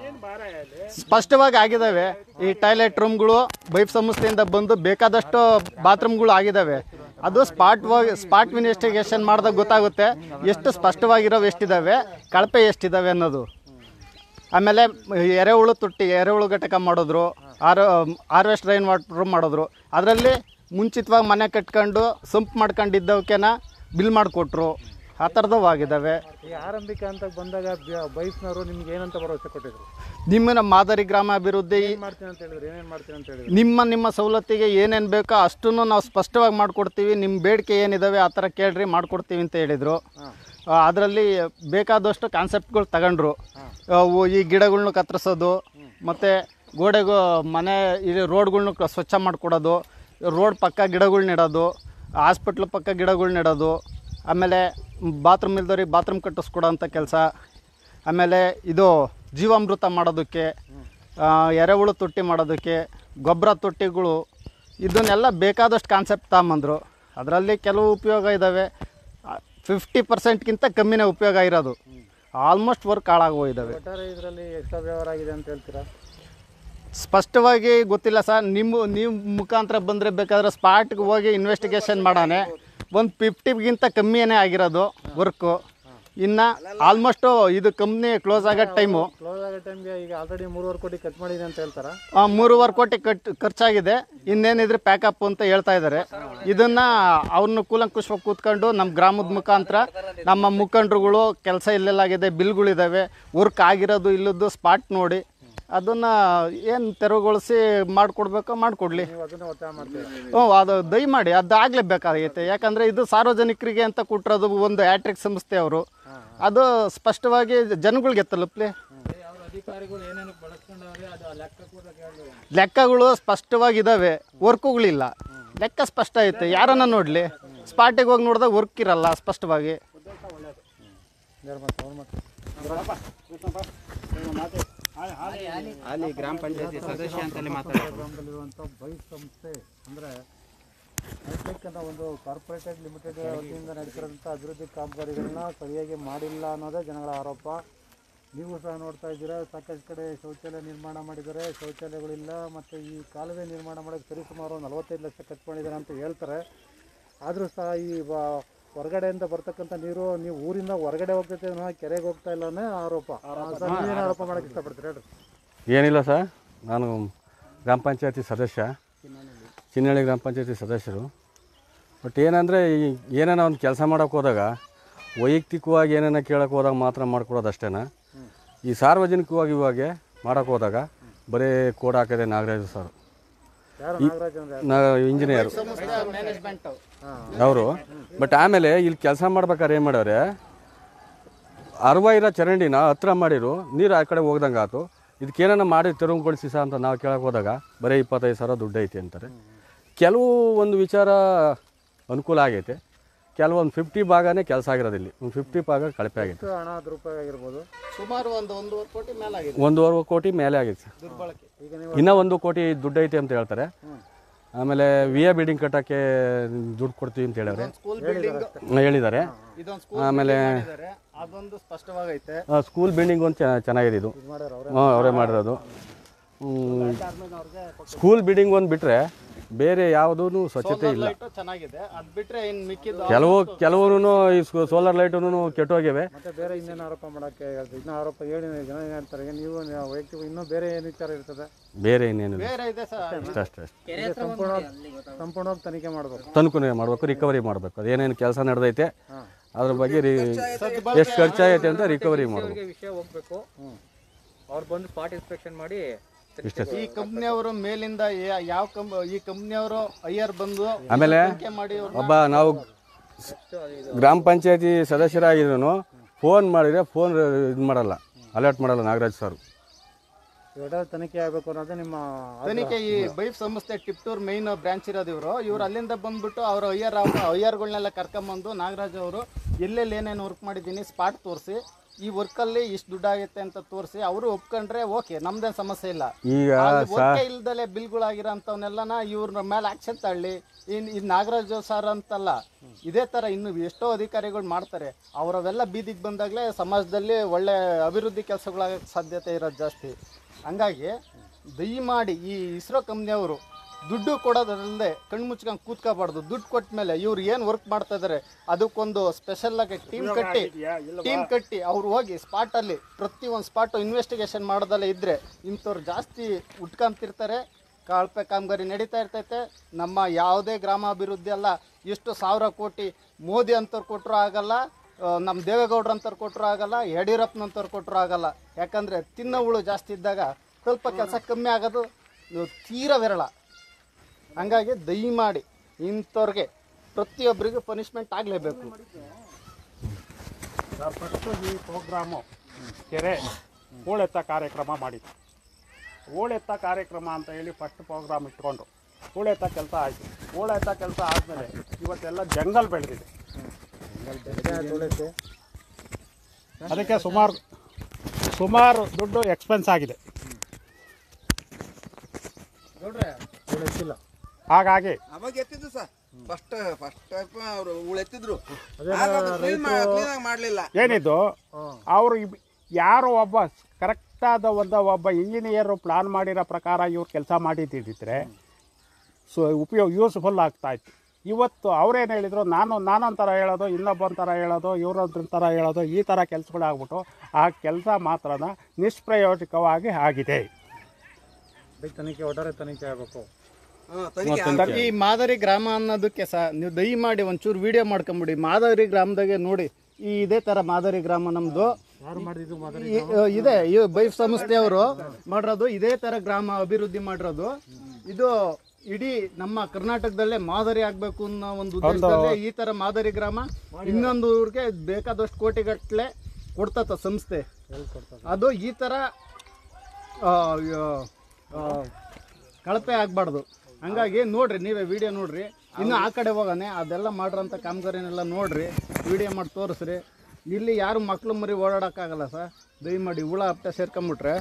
ಸ್ಪಷ್ಟವಾಗಿ ಆಗಿದ್ದಾವೆ ಈ ಟಾಯ್ಲೆಟ್ ರೂಮ್ಗಳು ಬೈಪ್ ಸಂಸ್ಥೆಯಿಂದ ಬಂದು ಬೇಕಾದಷ್ಟು ಬಾತ್ರೂಮ್ಗಳು ಆಗಿದ್ದಾವೆ ಅದು ಸ್ಪಾಟ್ ಸ್ಪಾಟ್ ಇನ್ವೆಸ್ಟಿಗೇಷನ್ ಮಾಡಿದಾಗ ಗೊತ್ತಾಗುತ್ತೆ ಎಷ್ಟು ಸ್ಪಷ್ಟವಾಗಿರೋವು ಎಷ್ಟಿದ್ದಾವೆ ಕಳಪೆ ಎಷ್ಟಿದ್ದಾವೆ ಅನ್ನೋದು ಆಮೇಲೆ ಎರೆಹುಳು ತೊಟ್ಟಿ ಎರೆಹುಳು ಘಟಕ ಮಾಡಿದ್ರು ಆರ್ ಹಾರ್ವೆಸ್ಟ್ ರೈನ್ ವಾಟರ್ ಮಾಡಿದ್ರು ಅದರಲ್ಲಿ ಮುಂಚಿತವಾಗಿ ಮನೆ ಕಟ್ಕೊಂಡು ಸಂಪ್ ಮಾಡ್ಕೊಂಡಿದ್ದವಕ್ಕೆನ ಬಿಲ್ ಮಾಡಿಕೊಟ್ರು ಆ ಥರದವು ಆಗಿದ್ದಾವೆ ಈ ಆರಂಭಿಕ ಅಂತ ಬಂದಾಗ ಬೈಕ್ನವರು ನಿಮ್ಗೆ ಏನಂತ ಭರವಸೆ ಕೊಟ್ಟಿದ್ರು ನಿಮ್ಮನ್ನ ಮಾದರಿ ಗ್ರಾಮ ಅಭಿವೃದ್ಧಿ ಏನ್ ಮಾಡ್ತೀನಿ ಅಂತ ಹೇಳಿದ್ರು ಏನೇನ್ ಮಾಡ್ತೀನಿ ಅಂತ ಹೇಳಿದ್ರು ನಿಮ್ಮ ನಿಮ್ಮ ಸವಲತ್ತಿಗೆ ಏನೇನು ಬೇಕೋ ಅಷ್ಟನ್ನು ನಾವು ಸ್ಪಷ್ಟವಾಗಿ ಮಾಡಿಕೊಡ್ತೀವಿ ನಿಮ್ಮ ಬೇಡಿಕೆ ಏನಿದಾವೆ ಆ ಥರ ಕೇಳ್ರಿ ಮಾಡಿಕೊಡ್ತೀವಿ ಅಂತ ಹೇಳಿದರು ಅದರಲ್ಲಿ ಬೇಕಾದಷ್ಟು ಕಾನ್ಸೆಪ್ಟ್ಗಳು ತಗೊಂಡ್ರು ಅವು ಈ ಗಿಡಗಳ್ನ ಕತ್ತರಿಸೋದು ಮತ್ತು ಗೋಡೆಗೂ ಮನೆ ಇದು ರೋಡ್ಗಳ್ನ ಸ್ವಚ್ಛ ಮಾಡಿಕೊಡೋದು ರೋಡ್ ಪಕ್ಕ ಗಿಡಗಳ್ನ ನೆಡೋದು ಹಾಸ್ಪಿಟ್ಲ್ ಪಕ್ಕ ಗಿಡಗಳ್ನ ನೆಡೋದು ಆಮೇಲೆ ಬಾತ್ರೂಮ್ ಇಲ್ದವ್ರಿಗೆ ಬಾತ್ರೂಮ್ ಕಟ್ಟಿಸ್ಕೊಡೋ ಅಂಥ ಕೆಲಸ ಆಮೇಲೆ ಇದು ಜೀವಾಮೃತ ಮಾಡೋದಕ್ಕೆ ಆ, ಎರೆಹುಳು ತೊಟ್ಟಿ ಮಾಡೋದಕ್ಕೆ ಗೊಬ್ಬರ ತೊಟ್ಟಿಗಳು ಇದನ್ನೆಲ್ಲ ಬೇಕಾದಷ್ಟು ಕಾನ್ಸೆಪ್ಟ್ ತಗೊಂಬಂದರು ಅದರಲ್ಲಿ ಕೆಲವು ಉಪಯೋಗ ಇದ್ದಾವೆ ಫಿಫ್ಟಿ ಪರ್ಸೆಂಟ್ಗಿಂತ ಕಮ್ಮಿನೇ ಉಪಯೋಗ ಇರೋದು ಆಲ್ಮೋಸ್ಟ್ ವರ್ಕ್ ಹಾಳಾಗೋಗಿದ್ದಾವೆ ಒಟ್ಟಾರೆ ಇದರಲ್ಲಿ ಎಕ್ಸ್ಟ್ರಾ ವ್ಯವಹಾರ ಆಗಿದೆ ಅಂತ ಹೇಳ್ತೀರಾ ಸ್ಪಷ್ಟವಾಗಿ ಗೊತ್ತಿಲ್ಲ ಸರ್ ನಿಮ್ಮ ನೀವು ಮುಖಾಂತರ ಬಂದರೆ ಬೇಕಾದ್ರೆ ಸ್ಪಾಟ್ಗೆ ಹೋಗಿ ಇನ್ವೆಸ್ಟಿಗೇಷನ್ ಮಾಡೋಣ ಒಂದು ಫಿಫ್ಟಿಗಿಂತ ಕಮ್ಮಿಯೇ ಆಗಿರೋದು ವರ್ಕು ಇನ್ನು ಆಲ್ಮೋಸ್ಟು ಇದು ಕಂಪ್ನಿ ಕ್ಲೋಸ್ ಆಗೋ ಟೈಮು ಕ್ಲೋಸ್ ಆಗೋ ಟೈಮ್ಗೆ ಈಗ ಆಲ್ರೆಡಿ ಮೂರುವರೆ ಕೋಟಿ ಖರ್ಚು ಮಾಡಿದೆ ಅಂತ ಹೇಳ್ತಾರಾ ಆ, ಮೂರುವರೆ ಕೋಟಿ ಕಟ್ ಖರ್ಚಾಗಿದೆ ಇನ್ನೇನಿದ್ರೆ ಪ್ಯಾಕಪ್ ಅಂತ ಹೇಳ್ತಾ ಇದ್ದಾರೆ ಇದನ್ನ ಅವ್ರನ್ನ ಕೂಲಂಕುಷವಾಗಿ ಕೂತ್ಕೊಂಡು ನಮ್ಮ ಗ್ರಾಮದ ಮುಖಾಂತರ ನಮ್ಮ ಮುಖಂಡರುಗಳು ಕೆಲಸ ಇಲ್ಲೆಲ್ಲಾಗಿದೆ ಬಿಲ್ಗಳಿದ್ದಾವೆ ವರ್ಕ್ ಆಗಿರೋದು ಇಲ್ಲದ್ದು ಸ್ಪಾಟ್ ನೋಡಿ ಅದನ್ನ ಏನು ತೆರವುಗೊಳಿಸಿ ಮಾಡಿಕೊಡ್ಬೇಕೋ ಮಾಡಿಕೊಡ್ಲಿ ನೀವು ಅದನ್ನ ಒತ್ತಾಯ ಮಾಡ್ತೀರಾ ಹ್ಞೂ ಅದು ದಯಮಾಡಿ ಅದು ಆಗ್ಲೇಬೇಕಾಗೈತೆ ಯಾಕಂದರೆ ಇದು ಸಾರ್ವಜನಿಕರಿಗೆ ಅಂತ ಕೊಟ್ಟಿರೋದು ಒಂದು ಆಟ್ರಿಕ್ ಸಂಸ್ಥೆ ಅವರು ಅದು ಸ್ಪಷ್ಟವಾಗಿ ಜನಗಳಿಗೆ ತಲುಪಲಿ ಲೆಕ್ಕಗಳು ಸ್ಪಷ್ಟವಾಗಿದ್ದಾವೆ ವರ್ಕುಗಳಿಲ್ಲ ಲೆಕ್ಕ ಸ್ಪಷ್ಟ ಐತೆ ಯಾರನ್ನ ನೋಡಲಿ ಸ್ಪಾಟಿಗೆ ಹೋಗಿ ನೋಡಿದಾಗ ವರ್ಕ್ ಇರಲ್ಲ ಸ್ಪಷ್ಟವಾಗಿ ಅಲ್ಲಿ ಗ್ರಾಮ ಪಂಚಾಯತಿ ಸದಸ್ಯ ಅಂತಲೇ ಮಾತಾಡೋದು ಗ್ರಾಮದಲ್ಲಿರುವಂಥ ಬೈಕ್ ಸಂಸ್ಥೆ ಅಂದರೆ ಹೈಟೆಕ್ ಅನ್ನೋ ಒಂದು ಕಾರ್ಪೊರೇಟೆಡ್ ಲಿಮಿಟೆಡ್ ವತಿಯಿಂದ ನಡೀತಿರೋಂಥ ಅಭಿವೃದ್ಧಿ ಕಾಮಗಾರಿಗಳನ್ನ ಸರಿಯಾಗಿ ಮಾಡಿಲ್ಲ ಅನ್ನೋದೇ ಜನಗಳ ಆರೋಪ ನೀವು ಸಹ ನೋಡ್ತಾ ಇದ್ದೀರಾ ಸಾಕಷ್ಟು ಕಡೆ ಶೌಚಾಲಯ ನಿರ್ಮಾಣ ಮಾಡಿದ್ದಾರೆ ಶೌಚಾಲಯಗಳಿಲ್ಲ ಮತ್ತು ಈ ಕಾಲುವೆ ನಿರ್ಮಾಣ ಮಾಡೋಕ್ಕೆ ಸರಿಸುಮಾರು ನಲವತ್ತೈದು ಲಕ್ಷ ಖರ್ಚು ಮಾಡಿದ್ದಾರೆ ಅಂತ ಹೇಳ್ತಾರೆ ಆದರೂ ಸಹ ಈ ವ- ಹೊರಗಡೆಯಿಂದ ಬರ್ತಕ್ಕಂಥ ನೀರು ನೀವು ಊರಿಂದ ಹೊರಗಡೆ ಹೋಗ್ತೈತೆ ಅನ್ನೋ ಕೆರೆಗೆ ಹೋಗ್ತಾ ಇಲ್ಲ ಅನ್ನೋ ಆರೋಪ ಸರ್ ನೀವೇನು ಆರೋಪ ಮಾಡೋಕ್ಕೆ ಇಷ್ಟಪಡ್ತೀರಿ ಹೇಳ್ರಿ ಏನಿಲ್ಲ ಸರ್ ನಾನು ಗ್ರಾಮ ಪಂಚಾಯತಿ ಸದಸ್ಯ ಚಿನ್ನಹಳ್ಳಿ ಗ್ರಾಮ ಪಂಚಾಯತಿ ಸದಸ್ಯರು ಬಟ್ ಏನಂದರೆ ಈ ಏನಾನ ಒಂದು ಕೆಲಸ ಮಾಡೋಕೆ ಹೋದಾಗ ವೈಯಕ್ತಿಕವಾಗಿ ಏನೇನ ಕೇಳೋಕೆ ಹೋದಾಗ ಮಾತ್ರ ಮಾಡ್ಕೊಡೋದು ಅಷ್ಟೇನ ಈ ಸಾರ್ವಜನಿಕವಾಗಿ ಇವಾಗ ಮಾಡೋಕೆ ಹೋದಾಗ ಬರೀ ಕೋಡ್ ಹಾಕದೆ ನಾಗರಾಜು ಸರ್ ನಾ ಇಂಜಿನಿಯರು ಮ್ಯಾನೇಜ್ಮೆಂಟ್ ಅವರು ಬಟ್ ಆಮೇಲೆ ಇಲ್ಲಿ ಕೆಲಸ ಮಾಡ್ಬೇಕಾದ್ರೆ ಏನು ಮಾಡವ್ರೆ ಅರ್ವ ಇರೋ ಚರಂಡಿನ ಹತ್ರ ಮಾಡಿರು ನೀರು ಆ ಕಡೆ ಹೋಗ್ದಂಗೆ ಆಯ್ತು ಇದಕ್ಕೇನ ಮಾಡಿ ತೆರವುಗೊಳಿಸಿ ಸಹ ಅಂತ ನಾವು ಕೇಳಕ್ಕೆ ಹೋದಾಗ ಬರೀ ಇಪ್ಪತ್ತೈದು ಸಾವಿರ ದುಡ್ಡು ಐತೆ ಅಂತಾರೆ ಕೆಲವು ಒಂದು ವಿಚಾರ ಅನುಕೂಲ ಆಗೈತೆ ಕೆಲವೊಂದು ಫಿಫ್ಟಿ ಭಾಗನೇ ಕೆಲಸ ಆಗಿರೋದು ಇಲ್ಲಿ ಒಂದು ಫಿಫ್ಟಿ ಭಾಗ ಕಳಪೆ ಆಗೈತೆ ಹಣ ದುರುಪಯೋಗ ಆಗಿರ್ಬೋದು ಸುಮಾರು ಒಂದು ಒಂದೂವರೆ ಕೋಟಿ ಮೇಲೆ ಆಗಿದೆ ಒಂದೂವರೆ ಕೋಟಿ ಮೇಲೆ ಆಗೈತೆ ಸರ್ ದುರ್ಬಳಕೆ ಇನ್ನೂ ಒಂದು ಕೋಟಿ ದುಡ್ಡು ಐತೆ ಅಂತ ಹೇಳ್ತಾರೆ ಆಮೇಲೆ ವಿ ಎ ಬಿಲ್ಡಿಂಗ್ ಕಟ್ಟೋಕ್ಕೆ ದುಡ್ಡು ಕೊಡ್ತೀವಿ ಅಂತ ಹೇಳಿದ್ರೆ ಸ್ಕೂಲ್ ಬಿಲ್ಡಿಂಗ್ ಹೇಳಿದ್ದಾರೆ ಇದೊಂದು ಸ್ಕೂಲ್ ಆಮೇಲೆ ಮಾಡಿದ್ದಾರೆ ಅದೊಂದು ಸ್ಪಷ್ಟವಾಗೈತೆ ಸ್ಕೂಲ್ ಬಿಲ್ಡಿಂಗ್ ಒಂದು ಚೆನ್ನ- ಚೆನ್ನಾಗಿದೆ ಇದು ಹಾಂ ಅವರೇ ಮಾಡಿರೋದು ಸ್ಕೂಲ್ ಬಿಲ್ಡಿಂಗ್ ಒಂದು ಬಿಟ್ಟರೆ ಬೇರೆ ಯಾವುದೂ ಸ್ವಚ್ಛತೆ ಇಲ್ಲ ಲೈಟು ಚೆನ್ನಾಗಿದೆ ಅದ್ ಬಿಟ್ರೆ ಇನ್ ಮಿಕ್ಕಿದ್ದು ಕೆಲವು ಕೆಲವರು ಈ ಸೋಲಾರ್ ಲೈಟೂ ಕೆಟ್ಟೋಗಿವೆ ಮತ್ತೆ ಬೇರೆ ಇನ್ನೇನು ಆರೋಪ ಮಾಡೋಕ್ಕೆ ಹೇಳ್ತೀವಿ ಇನ್ನೂ ಆರೋಪ ಹೇಳಿ ಜನ ಏನ್ ಹೇಳ್ತಾರೆ ನೀವು ನೀವು ವೈಯಕ್ತಿಕ ಇನ್ನೂ ಬೇರೆ ಏನು ವಿಚಾರ ಇರ್ತದೆ ಬೇರೆ ಇನ್ನೇನಿಲ್ಲ ಬೇರೆ ಇದೆ ಸರ್ ಅಷ್ಟೇ ಅಷ್ಟೇ ಈಗ ಸಂಪೂರ್ಣ ಸಂಪೂರ್ಣವಾಗಿ ತನಿಖೆ ಮಾಡಬೇಕು ತನಕನೇ ಮಾಡಬೇಕು ರಿಕವರಿ ಮಾಡಬೇಕು ಅದೇನೇನು ಕೆಲಸ ನಡೆದೈತೆ ಅದ್ರ ಬಗ್ಗೆ ರಿ ಎಷ್ಟು ಖರ್ಚಾಗೈತೆ ಅಂತ ರಿಕವರಿ ಮಾಡಬೇಕು ಅವ್ರಿಗೆ ವಿಷಯ ಹೋಗ್ಬೇಕು ಅವ್ರು ಬಂದು ಸ್ಪಾಟ್ ಇನ್ಸ್ಪೆಕ್ಷನ್ ಮಾಡಿ ಇಷ್ಟೇ ಈ ಕಂಪ್ನಿಯವರು ಮೇಲಿಂದ ಯಾ- ಯಾವ ಕಂಪ್ ಈ ಕಂಪ್ನಿಯವರು ಐಯರ್ ಬಂದು ಆಮೇಲೆ ತನಿಖೆ ಮಾಡಿ ಅವ್ರನ್ನ ಒಬ್ಬ ನಾವು ಗ್ರಾಮ ಪಂಚಾಯತಿ ಸದಸ್ಯರಾಗಿದ್ರು ಫೋನ್ ಮಾಡಿದ್ರೆ ಫೋನ್ ಇದು ಮಾಡಲ್ಲ ಅಲರ್ಟ್ ಮಾಡಲ್ಲ ನಾಗರಾಜ್ ಸರ್ ಇವೆಲ್ಲ ತನಿಖೆ ಆಗಬೇಕು ಅನ್ನೋದೇ ನಿಮ್ಮ ತನಿಖೆ ಈ ಬೈಫ್ ಸಂಸ್ಥೆ ಟಿಪ್ಟೂರ್ ಮೈನ್ ಬ್ರಾಂಚ್ ಇರೋದು ಇವರು ಇವ್ರು ಅಲ್ಲಿಂದ ಬಂದ್ಬಿಟ್ಟು ಅವ್ರ ಅಯ್ಯರ್ ಅಯ್ಯರ್ಗಳನ್ನೆಲ್ಲ ಕರ್ಕೊಂಬಂದು ನಾಗರಾಜ್ ಅವರು ಎಲ್ಲೆಲ್ಲಿ ಏನೇನು ವರ್ಕ್ ಮಾಡಿದ್ದೀನಿ ಸ್ಪಾಟ್ ತೋರಿಸಿ ಈ ವರ್ಕಲ್ಲಿ ಇಷ್ಟು ದುಡ್ಡಾಗುತ್ತೆ ಅಂತ ತೋರಿಸಿ ಅವರು ಒಪ್ಕೊಂಡ್ರೆ ಓಕೆ ನಮ್ದೇನು ಸಮಸ್ಯೆ ಇಲ್ಲ ಈಗ ಒಕ್ಕೆ ಇಲ್ದಲೆ ಬಿಲ್ಗಳಾಗಿರೋ ಅಂಥವನ್ನೆಲ್ಲನ ಇವ್ರ ಮೇಲೆ ಆಕ್ಷನ್ ತಳ್ಳಿ ಇನ್ ಇದು ನಾಗರಾಜ್ ಸರ್ ಅಂತಲ್ಲ ಇದೇ ಥರ ಇನ್ನು ಎಷ್ಟೋ ಅಧಿಕಾರಿಗಳು ಮಾಡ್ತಾರೆ ಅವರವೆಲ್ಲ ಬೀದಿಗೆ ಬಂದಾಗಲೇ ಸಮಾಜದಲ್ಲಿ ಒಳ್ಳೆ ಅಭಿವೃದ್ಧಿ ಕೆಲಸಗಳಾಗಕ್ಕೆ ಸಾಧ್ಯತೆ ಇರೋದು ಜಾಸ್ತಿ ಹಂಗಾಗಿ ದಯಮಾಡಿ ಈ ಇಸ್ರೋ ಕಂಪ್ನಿಯವರು ದುಡ್ಡು ಕೊಡೋದ್ರಲ್ಲದೆ ಕಣ್ಣು ಮುಚ್ಕೊಂಡು ಕೂತ್ಕೋಬಾರ್ದು ದುಡ್ಡು ಕೊಟ್ಟ ಮೇಲೆ ಇವ್ರು ಏನು ವರ್ಕ್ ಮಾಡ್ತಾ ಇದ್ದಾರೆ ಅದಕ್ಕೊಂದು ಸ್ಪೆಷಲ್ ಆಗಿ ಟೀಮ್ ಕಟ್ಟಿ ಟೀಮ್ ಕಟ್ಟಿ ಅವ್ರು ಹೋಗಿ ಸ್ಪಾಟಲ್ಲಿ ಪ್ರತಿ ಒಂದು ಸ್ಪಾಟು ಇನ್ವೆಸ್ಟಿಗೇಷನ್ ಮಾಡೋದಲ್ಲೇ ಇದ್ದರೆ ಇಂಥವ್ರು ಜಾಸ್ತಿ ಉಟ್ಕೊಂತಿರ್ತಾರೆ ಕಳಪೆ ಕಾಮಗಾರಿ ನಡೀತಾ ಇರ್ತೈತೆ ನಮ್ಮ ಯಾವುದೇ ಗ್ರಾಮಾಭಿವೃದ್ಧಿ ಅಲ್ಲ ಎಷ್ಟು ಸಾವಿರ ಕೋಟಿ ಮೋದಿ ಅಂತವ್ರು ಕೊಟ್ಟರು ಆಗಲ್ಲ ಆ, ನಮ್ಮ ದೇವೇಗೌಡ್ರು ಅಂತವ್ರು ಕೊಟ್ಟರು ಆಗಲ್ಲ ಯಡಿಯೂರಪ್ಪನಂತವ್ರು ಕೊಟ್ಟರು ಆಗಲ್ಲ ಯಾಕಂದರೆ ತಿನ್ನೋ ಹುಳು ಜಾಸ್ತಿ ಇದ್ದಾಗ ಸ್ವಲ್ಪ ಕೆಲಸ ಕಮ್ಮಿ ಆಗೋದು ಇದು ತೀರಾ ವಿರಳ ಹಂಗಾಗಿ ದಯಮಾಡಿ ಇಂಥವ್ರಿಗೆ ಪ್ರತಿಯೊಬ್ಬರಿಗೂ ಪನಿಷ್ಮೆಂಟ್ ಆಗಲೇಬೇಕು ಸರ್ ಫಸ್ಟು ಈ ಪ್ರೋಗ್ರಾಮು ಕೆರೆ ಹೂಳೆತ್ತ ಕಾರ್ಯಕ್ರಮ ಮಾಡಿದ್ದು ಹೂಳೆತ್ತ ಕಾರ್ಯಕ್ರಮ ಅಂತ ಹೇಳಿ ಫಸ್ಟ್ ಪ್ರೋಗ್ರಾಮ್ ಇಟ್ಕೊಂಡು ಹೂಳೆತ್ತ ಕೆಲಸ ಆಯಿತು ಹೂಳೆತ್ತ ಕೆಲಸ ಆದಮೇಲೆ ಇವತ್ತೆಲ್ಲ ಜಂಗಲ್ ಬೆಳೆದಿದೆ ಅದಕ್ಕೆ ಸುಮಾರು ಸುಮಾರು ದುಡ್ಡು ಎಕ್ಸ್ಪೆನ್ಸ್ ಆಗಿದೆ ಹಾಗಾಗಿ ಅವಾಗ ಎತ್ತಿದ್ದು ಸರ್ ಫಸ್ಟ್ ಫಸ್ಟ್ ಟೈಪ್ ಅವರು ಉಳೆತ್ತಿದ್ರು ಕ್ಲೀನ್ ಮಾಡ್ಲಿಲ್ಲ ಏನಿದ್ದು ಅವರು ಯಾರು ಒಬ್ಬ ಕರೆಕ್ಟಾದ ಒಂದು ಒಬ್ಬ ಇಂಜಿನಿಯರು ಪ್ಲಾನ್ ಮಾಡಿರೋ ಪ್ರಕಾರ ಇವ್ರು ಕೆಲಸ ಮಾಡಿದ್ದಿದ್ರೆ ಸೊ ಉಪಯೋಗ ಯೂಸ್ಫುಲ್ ಆಗ್ತಾ ಇತ್ತು ಇವತ್ತು ಅವ್ರೇನು ಹೇಳಿದ್ರು ನಾನು ನಾನೊಂಥರ ಹೇಳೋದು ಇನ್ನೊಬ್ಬೊಂಥರ ಹೇಳೋದು ಇವ್ರೊಂಥರ ಹೇಳೋದು ಈ ಥರ ಕೆಲಸಗಳಾಗ್ಬಿಟ್ಟು ಆ ಕೆಲಸ ಮಾತ್ರನ ನಿಷ್ಪ್ರಯೋಜಕವಾಗಿ ಆಗಿದೆ ಅದಕ್ಕೆ ತನಿಖೆ ಒಟ್ಟಾರೆ ತನಿಖೆ ಆಗಬೇಕು ಹಾ, ತನಿಖೆ ಈ ಮಾದರಿ ಗ್ರಾಮ ಅನ್ನೋದಕ್ಕೆ ಸಹ ನೀವು ದಯಮಾಡಿ ಒಂಚೂರು ವಿಡಿಯೋ ಮಾಡ್ಕೊಂಬಿಡಿ ಮಾದರಿ ಗ್ರಾಮದಾಗೆ ನೋಡಿ ಈ ಇದೇ ತರ ಮಾದರಿ ಗ್ರಾಮ ನಮ್ದು ಈ- ಇದೆ ಈ ಬೈಫ್ ಸಂಸ್ಥೆಯವರು ಮಾಡಿರೋದು ಇದೇ ತರ ಗ್ರಾಮ ಅಭಿವೃದ್ಧಿ ಮಾಡಿರೋದು ಇದು ಇಡೀ ನಮ್ಮ ಕರ್ನಾಟಕದಲ್ಲೇ ಮಾದರಿ ಆಗ್ಬೇಕು ಅನ್ನೋ ಒಂದು ಉದ್ದೇಶದಲ್ಲೇ ಈ ತರ ಮಾದರಿ ಗ್ರಾಮ ಇನ್ನೊಂದು ಊರಿಗೆ ಬೇಕಾದಷ್ಟು ಕೋಟಿಗಟ್ಟಲೆ ಕೊಡ್ತತ ಸಂಸ್ಥೆ ಅದು ಈ ತರ ಆ, ಆ, ಕಳಪೆ ಆಗಬಾರ್ದು ಹಂಗಾಗಿ ನೋಡ್ರಿ ನೀವೇ ವಿಡಿಯೋ ನೋಡ್ರಿ ಇನ್ನು ಆ ಕಡೆ ಹೋಗೋಣ ಅದೆಲ್ಲ ಮಾಡಿರೋಂಥ ಕಾಮಗಾರಿನೆಲ್ಲ ನೋಡ್ರಿ ವಿಡಿಯೋ ಮಾಡಿ ತೋರಿಸ್ರಿ ಇಲ್ಲಿ ಯಾರು ಮಕ್ಳು ಮರಿ ಓಡಾಡೋಕ್ಕಾಗಲ್ಲ ಸರ್ ದಯಮಾಡಿ ಹುಳ ಹಪ್ತ ಸೇರ್ಕೊಂಬಿಟ್ರೆ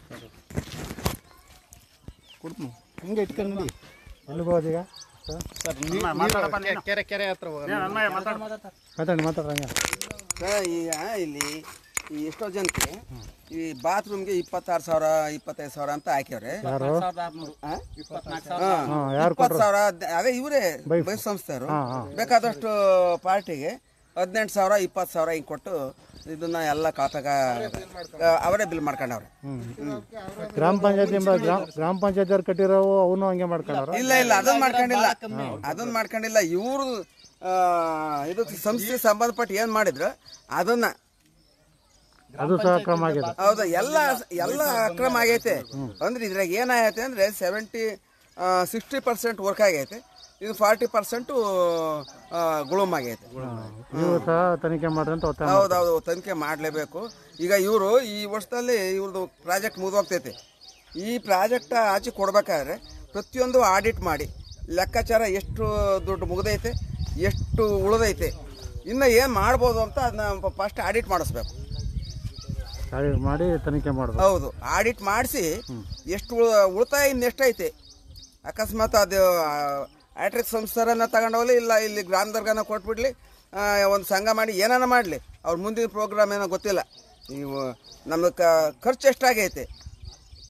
ಕೊಡ್ತೀನಿ ಹಂಗೆ ಇಟ್ಕೊಂಡು ಎಲ್ಲಿಗೆ ಹೋದೀಗ ಸರ್ ನೀವು ಕೆರೆ ಕೆರೆ ಹತ್ರ ಹೋಗೋಣ ಮಾತಾಡಿ ಮಾತಾಡ್ರಂಗೆ ಸರ್, ಈಗ ಇಲ್ಲಿ ಈ ಎಷ್ಟೋ ಜನಕ್ಕೆ ಈ ಬಾತ್ರೂಮ್ಗೆ ಇಪ್ಪತ್ತಾರು ಸಾವಿರ ಇಪ್ಪತ್ತೈದು ಸಾವಿರ ಅಂತ ಹಾಕ್ಯವ್ರೆ ಯಾರು ಹಾ? ಹಾಂ ಯಾರು ಇಪ್ಪತ್ತು ಸಾವಿರ ಅದ್- ಅದೇ ಇವರೇ ಬೈಕ್ ಸಂಸ್ಥೆಯವರು ಬೇಕಾದಷ್ಟು ಪಾರ್ಟಿಗೆ ಹದಿನೆಂಟು ಸಾವಿರ ಇಪ್ಪತ್ತು ಸಾವಿರ ಹಿಂಗೆ ಕೊಟ್ಟು ಇದನ್ನ ಎಲ್ಲ ಖಾತೆಗ ಅವರೇ ಬಿಲ್ ಮಾಡ್ಕೊಂಡವ್ರೆ ಗ್ರಾಮ ಪಂಚಾಯತಿ ಗ್ರಾಮ ಗ್ರಾಮ ಪಂಚಾಯತಿ ಅವ್ರು ಕಟ್ಟಿರೋವು ಅವನು ಹಂಗೆ ಮಾಡ್ಕೊಂಡವ್ರ ಇಲ್ಲ ಇಲ್ಲ ಅದನ್ನ ಮಾಡ್ಕೊಂಡಿಲ್ಲ ಅದನ್ನ ಮಾಡ್ಕೊಂಡಿಲ್ಲ ಇವ್ರು ಇದು ಸಂಸ್ಥೆ ಸಂಬಂಧಪಟ್ಟ ಏನ್ ಮಾಡಿದ್ರು ಅದನ್ನ ಅದು ಸಹ ಕ್ರಮ ಆಗಿದೆ ಹೌದಾ ಎಲ್ಲ ಎಲ್ಲ ಅಕ್ರಮ ಆಗೈತೆ ಅಂದ್ರೆ ಇದ್ರಾಗ ಏನಾಗೈತೆ ಅಂದ್ರೆ ಸೆವೆಂಟಿ ಸಿಕ್ಸ್ಟಿ ಪರ್ಸೆಂಟ್ ವರ್ಕ್ ಆಗೈತೆ ಇದು ಫಾರ್ಟಿ ಪರ್ಸೆಂಟು ಗುಳುಮ್ ಆಗೈತೆ ನೀವು ಸಹ ತನಿಖೆ ಮಾಡ್ರಿ ಅಂತ ಒತ್ತಾಯ ಹೌದೌದು ತನಿಖೆ ಮಾಡಲೇಬೇಕು ಈಗ ಇವರು ಈ ವರ್ಷದಲ್ಲಿ ಇವ್ರದ್ದು ಪ್ರಾಜೆಕ್ಟ್ ಮುಗಿದೋಗ್ತೈತೆ ಈ ಪ್ರಾಜೆಕ್ಟ್ ಆಚೆ ಕೊಡ್ಬೇಕಾದ್ರೆ ಪ್ರತಿಯೊಂದು ಆಡಿಟ್ ಮಾಡಿ ಲೆಕ್ಕಾಚಾರ ಎಷ್ಟು ದುಡ್ಡು ಮುಗಿದೈತೆ ಎಷ್ಟು ಉಳಿದೈತೆ ಇನ್ನು ಏನು ಮಾಡ್ಬೋದು ಅಂತ ಅದನ್ನ ಫಸ್ಟ್ ಆಡಿಟ್ ಮಾಡಿಸ್ಬೇಕು ಮಾಡಿ ಮಾಡಿ ತನಿಖೆ ಮಾಡ್ಬೇಕು ಹೌದು ಆಡಿಟ್ ಮಾಡಿಸಿ ಎಷ್ಟು ಉಳ- ಉಳಿತಾಯ ಇನ್ನೆಷ್ಟೈತೆ ಅಕಸ್ಮಾತ್ ಅದು ಆಟ್ರಿಕ್ ಸಂಸ್ಥೆರನ್ನ ತಗೊಂಡೋಗ್ಲಿ ಇಲ್ಲ ಇಲ್ಲಿ ಗ್ರಾಮದರ್ಗನ ಕೊಟ್ಬಿಡ್ಲಿ ಒಂದು ಸಂಘ ಮಾಡಿ ಏನಾನ ಮಾಡಲಿ ಅವ್ರ ಮುಂದಿನ ಪ್ರೋಗ್ರಾಮ್ ಏನೋ ಗೊತ್ತಿಲ್ಲ ನೀವು ನಮ್ಗೆ ಖರ್ಚು ಎಷ್ಟಾಗೈತೆ